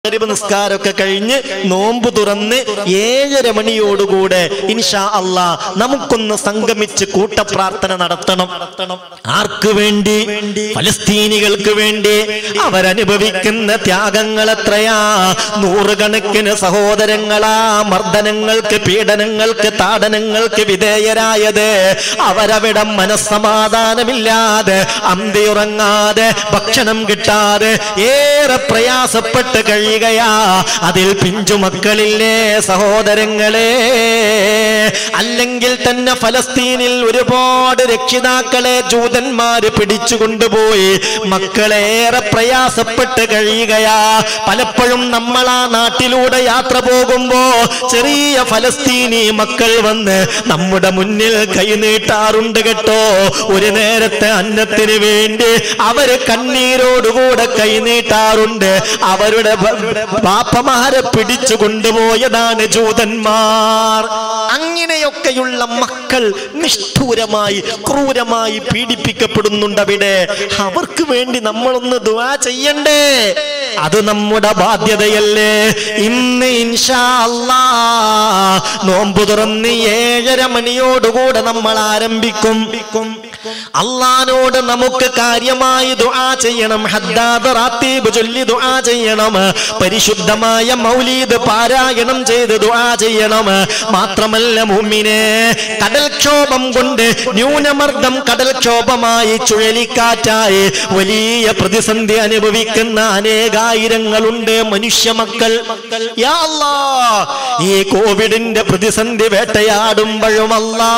മഗ്‌രിബ് നിസ്കാരമൊക്കെ കഴിഞ്ഞ് നോമ്പ് തുറന്ന് ഏഴര മണിയോടുകൂടെ ഇൻഷാ അള്ളാ നമുക്കൊന്ന് സംഗമിച്ച് കൂട്ടപ്രാർത്ഥന നടത്തണം ആർക്ക് വേണ്ടി ഫലസ്തീനികൾക്ക് വേണ്ടി അവരനുഭവിക്കുന്ന ത്യാഗങ്ങൾ എത്രയാ നൂറുകണക്കിന് സഹോദരങ്ങളാ മർദ്ദനങ്ങൾക്ക് പീഡനങ്ങൾക്ക് താടനങ്ങൾക്ക് വിധേയരായത് അവരവിടെ മനസ്സമാധാനമില്ലാതെ അന്തിയുറങ്ങാതെ ഭക്ഷണം കിട്ടാതെ ഏറെ പ്രയാസപ്പെട്ട് കഴിയുകയാ അതിൽ പിഞ്ചു മക്കളില്ലേ സഹോദരങ്ങളെ അല്ലെങ്കിൽ തന്നെ ഫലസ്തീനിൽ ഒരുപാട് രക്ഷിതാക്കളെ ജൂതന്മാര് പിടിച്ചു കൊണ്ടുപോയി മക്കളേറെ പ്രയാസപ്പെട്ട് കഴിയുകയാ പലപ്പോഴും നമ്മൾ ആ നാട്ടിലൂടെ യാത്ര പോകുമ്പോ ചെറിയ ഫലസ്തീനി മക്കൾ വന്ന് നമ്മുടെ മുന്നിൽ കൈനീട്ടാറുണ്ട് കേട്ടോ ഒരു നേരത്തെ അന്നത്തിന് വേണ്ടി അവര് കണ്ണീരോടുകൂടെ കൈനീട്ടാറുണ്ട് അവരുടെ ബ- ബാപ്പമാരെ പിടിച്ചു കൊണ്ടുപോയതാണ് ജൂതന്മാർ അങ്ങനെയൊക്കെയുള്ള മക്കൾ നിഷ്ഠൂരമായി ക്രൂരമായി പീഡിപ്പിക്കപ്പെടുന്നുണ്ട് അവിടെ അവർക്ക് വേണ്ടി നമ്മളൊന്ന് ദുആ ചെയ്യണ്ടേ അത് നമ്മുടെ ബാധ്യതയല്ലേ ഇന്ന് ഇൻഷാ അല്ലാ നോമ്പ് തുറന്ന് ഏഴര മണിയോടുകൂടെ നമ്മൾ ആരംഭിക്കും അള്ളാനോട് നമുക്ക് കാര്യമായി ദുആ ചെയ്യണം ഹദ്ദാദ് റാത്തീബ് ചൊല്ലി ദുആ ചെയ്യണം പരിശുദ്ധമായ മൗലീദ് പാരായണം ചെയ്ത് ദുആ ചെയ്യണം മാത്രമല്ല മുമ്മിനെ കടൽക്ഷോഭം കൊണ്ട് ന്യൂനമർദ്ദം കടൽക്ഷോഭമായി ചുഴലിക്കാറ്റായി വലിയ പ്രതിസന്ധി അനുഭവിക്കുന്ന അനേകായിരങ്ങളുണ്ട് മനുഷ്യ മക്കൾ യാ അല്ലാ, ഈ കോവിഡിന്റെ പ്രതിസന്ധി വേട്ടയാടുമ്പോഴുമല്ലാ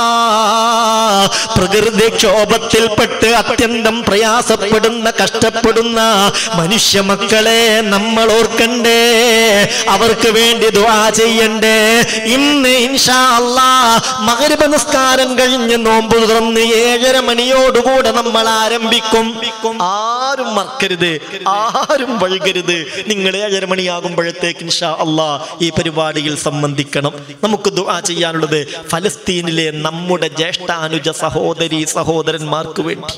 പ്രകൃതി ക്ഷോഭത്തിൽപ്പെട്ട് അത്യന്തം പ്രയാസപ്പെടുന്ന കഷ്ടപ്പെടുന്ന മനുഷ്യ മക്കളെ നമ്മൾ ഓർക്കണ്ടേ അവർക്ക് വേണ്ടി ദുആ ചെയ്യണ്ടേ ഇന്ന് ഇൻഷാ അല്ലാ മകരിബ നിസ്കാരം കഴിഞ്ഞ് നോമ്പ് തുറന്ന് ഏഴര മണിയോടുകൂടെ നമ്മൾ ആരംഭിക്കും ആരും മറക്കരുത് ആരും വഴുകരുത് നിങ്ങൾ ഏഴര മണിയാകുമ്പോഴത്തേക്ക് ഇൻഷാ അല്ലാ ഈ പരിപാടിയിൽ സംബന്ധിക്കണം നമുക്ക് ദുആ ചെയ്യാനുള്ളത് ഫലസ്തീനിലെ നമ്മുടെ ജ്യേഷ്ഠാനുജ സഹോദരി സഹോദരന്മാർക്ക് വേണ്ടി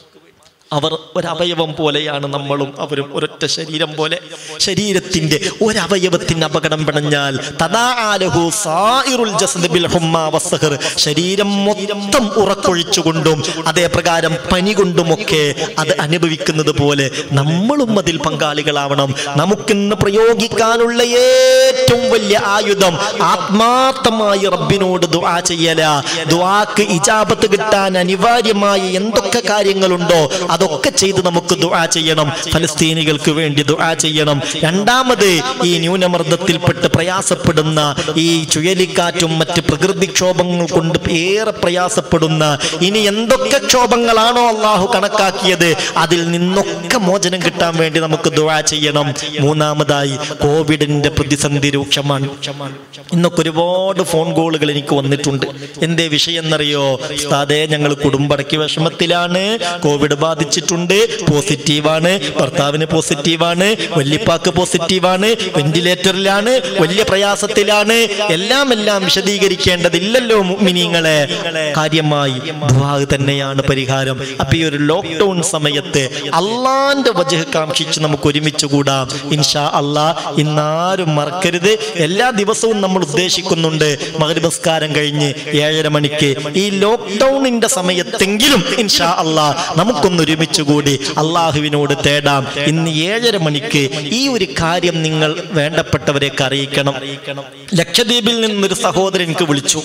അവർ ഒരവയവം പോലെയാണ് നമ്മളും അവരും ഒരൊറ്റ ശരീരം പോലെ ശരീരത്തിന്റെ ഒരവയവത്തിന് അപകടം പിണഞ്ഞാൽ തദാഅലഹു സായിറുൽ ജസദ് ബിൽ ഹുമ്മ വസ്സഹർ. ശരീരം മൊത്തം ഉറക്കൊഴിച്ചുകൊണ്ടും അതേ പ്രകാരം പനി കൊണ്ടുമൊക്കെ അത് അനുഭവിക്കുന്നത് പോലെ നമ്മളും അതിൽ പങ്കാളികളാവണം നമുക്കിന്ന് പ്രയോഗിക്കാനുള്ള ഏറ്റവും വലിയ ആയുധം ആത്മാർത്ഥമായി റബ്ബിനോട് ദുആ ചെയ്യല ദുആക്ക് ഇജാബത്ത് കിട്ടാൻ അനിവാര്യമായ എന്തൊക്കെ കാര്യങ്ങളുണ്ടോ അതൊക്കെ ചെയ്ത് നമുക്ക് ദുആ ചെയ്യണം ഫലസ്തീനികൾക്ക് വേണ്ടി ദുആ ചെയ്യണം രണ്ടാമത് ഈ ന്യൂനമർദ്ദത്തിൽപ്പെട്ട് പ്രയാസപ്പെടുന്ന ഈ ചുഴലിക്കാറ്റും മറ്റ് പ്രകൃതിക്ഷോഭങ്ങൾ കൊണ്ട് ഏറെ പ്രയാസപ്പെടുന്ന ഇനി എന്തൊക്കെ ക്ഷോഭങ്ങളാണോ അള്ളാഹു കണക്കാക്കിയത് അതിൽ നിന്നൊക്കെ മോചനം കിട്ടാൻ വേണ്ടി നമുക്ക് ദുആ ചെയ്യണം മൂന്നാമതായി കോവിഡിന്റെ പ്രതിസന്ധി രൂക്ഷമാണ് ഇന്നൊക്കെ ഒരുപാട് ഫോൺ കോളുകൾ എനിക്ക് വന്നിട്ടുണ്ട് എന്തേ വിഷയം എന്നറിയോ ഉസ്താദേ ഞങ്ങൾ കുടുംബടക്കി വിഷമത്തിലാണ് കോവിഡ് ബാധിച്ചിട്ടുണ്ട് പോസിറ്റീവാണ് ഭർത്താവിന് പോസിറ്റീവാണ് വല്യപ്പാക്ക് പോസിറ്റീവാണ് വെന്റിലേറ്ററിലാണ് വലിയ പ്രയാസത്തിലാണ് എല്ലാം എല്ലാം വിശദീകരിക്കേണ്ടതില്ലല്ലോ മിനിങ്ങളെ കാര്യമായി ദുആ തന്നെയാണ് പരിഹാരം അപ്പൊ ഈ ഒരു ലോക്ക്ഡൌൺ സമയത്ത് അള്ളാന്റെ വജഹ് കാക്ഷിച്ച് നമുക്ക് ഒരുമിച്ച് കൂടാം ഇൻഷാ അള്ളാ ഇന്നാരും മറക്കരുത് എല്ലാ ദിവസവും നമ്മൾ ഉദ്ദേശിക്കുന്നുണ്ട് മകരപസ്കാരം കഴിഞ്ഞ് ഏഴര മണിക്ക് ഈ ലോക്ക്ഡൌണിന്റെ സമയത്തെങ്കിലും ഇൻഷാ അള്ളാ നമുക്കൊന്ന് ഒരുമിച്ച് കൂടി അള്ളാഹുവിനോട് തേടാം ഇന്ന് ഏഴര മണിക്ക് ഈ ഒരു കാര്യം നിങ്ങൾ വേണ്ടപ്പെട്ടവരെയൊക്കെ അറിയിക്കണം ലക്ഷദ്വീപിൽ നിന്നൊരു സഹോദരൻ എനിക്ക് വിളിച്ചു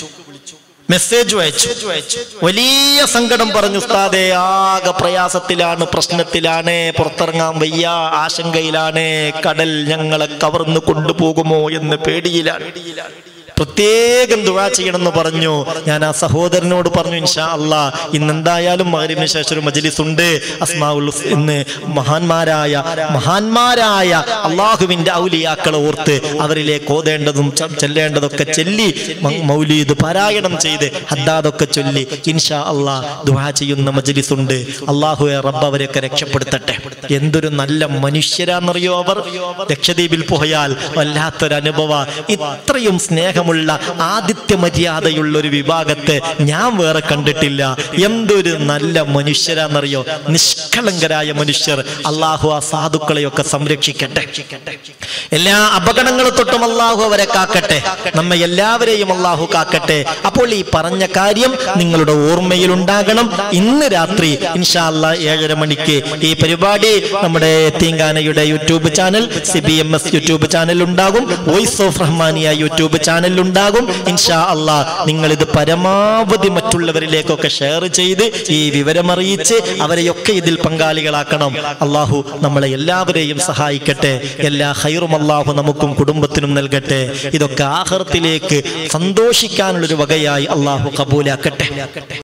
മെസ്സേജ് അയച്ചു വലിയ സങ്കടം പറഞ്ഞു ഉസ്താദെ ആകെ പ്രയാസത്തിലാണ് പ്രശ്നത്തിലാണ് പുറത്തിറങ്ങാൻ വയ്യ ആശങ്കയിലാണ് കടൽ ഞങ്ങളെ കവർന്നു കൊണ്ടുപോകുമോ എന്ന് പേടിയിലാണ് പ്രത്യേകം ദുആ ചെയ്യണമെന്ന് പറഞ്ഞു ഞാൻ ആ സഹോദരനോട് പറഞ്ഞു ഇൻഷാ അല്ലാ ഇന്ന് എന്തായാലും മകരിന് ശേഷം ഒരു മജ്ലിസ് ഉണ്ട് അസ്മാഉൽ ഹുസ് ഇന്ന് മഹാന്മാരായ മഹാന്മാരായ അള്ളാഹുവിന്റെ ഔലിയാക്കളെ ഓർത്ത് അവരിലേക്ക് ഓതേണ്ടതും ച- ചെല്ലേണ്ടതൊക്കെ ചെല്ലി മ- മൗലീദ് പാരായണം ചെയ്ത് ഹദ്ദാദൊക്കെ ചൊല്ലി ഇൻഷാ അല്ലാ ദുആ ചെയ്യുന്ന മജ്ലിസ് ഉണ്ട് അള്ളാഹുവെ റബ്ബ് അവരെയൊക്കെ രക്ഷപ്പെടുത്തട്ടെ എന്തൊരു നല്ല മനുഷ്യരാന്നറിയോ അവർ ലക്ഷദ്വീപിൽ പോയാൽ വല്ലാത്തൊരു അനുഭവ ഇത്രയും സ്നേഹമുള്ള സ്നേഹമുള്ള ആദിത്യ മര്യാദയുള്ള ഒരു വിഭാഗത്തെ ഞാൻ വേറെ കണ്ടിട്ടില്ല എന്തൊരു നല്ല മനുഷ്യരാന്നറിയോ നിഷ്കളങ്കരായ മനുഷ്യർ അള്ളാഹു ആ സാധുക്കളെയൊക്കെ സംരക്ഷിക്കട്ടെ എല്ലാ അപകടങ്ങൾ തൊട്ടും അള്ളാഹു അവരെ കാക്കട്ടെ നമ്മെ എല്ലാവരെയും അള്ളാഹു കാക്കട്ടെ അപ്പോൾ ഈ പറഞ്ഞ കാര്യം നിങ്ങളുടെ ഓർമ്മയിൽ ഉണ്ടാകണം ഇന്ന് രാത്രി ഇൻഷാല്ല ഏഴര മണിക്ക് ഈ പരിപാടി നമ്മുടെ തീങ്കാനയുടെ YouTube channel C B M S YouTube channel ഉണ്ടാകും voice of Rahmania YouTube channel ഉണ്ടാകും ഇൻഷാ അള്ളാ നിങ്ങൾ ഇത് പരമാവധി മറ്റുള്ളവരിലേക്കൊക്കെ ഷെയർ ചെയ്ത് ഈ വിവരമറിയിച്ച് അവരെയൊക്കെ ഇതിൽ പങ്കാളികളാക്കണം അള്ളാഹു നമ്മളെ എല്ലാവരെയും സഹായിക്കട്ടെ എല്ലാ ഹൈറും അള്ളാഹു നമുക്കും കുടുംബത്തിനും നൽകട്ടെ ഇതൊക്കെ ആഹൃത്തിലേക്ക് സന്തോഷിക്കാനുള്ളൊരു വകയായി അള്ളാഹു കബൂലാക്കട്ടെ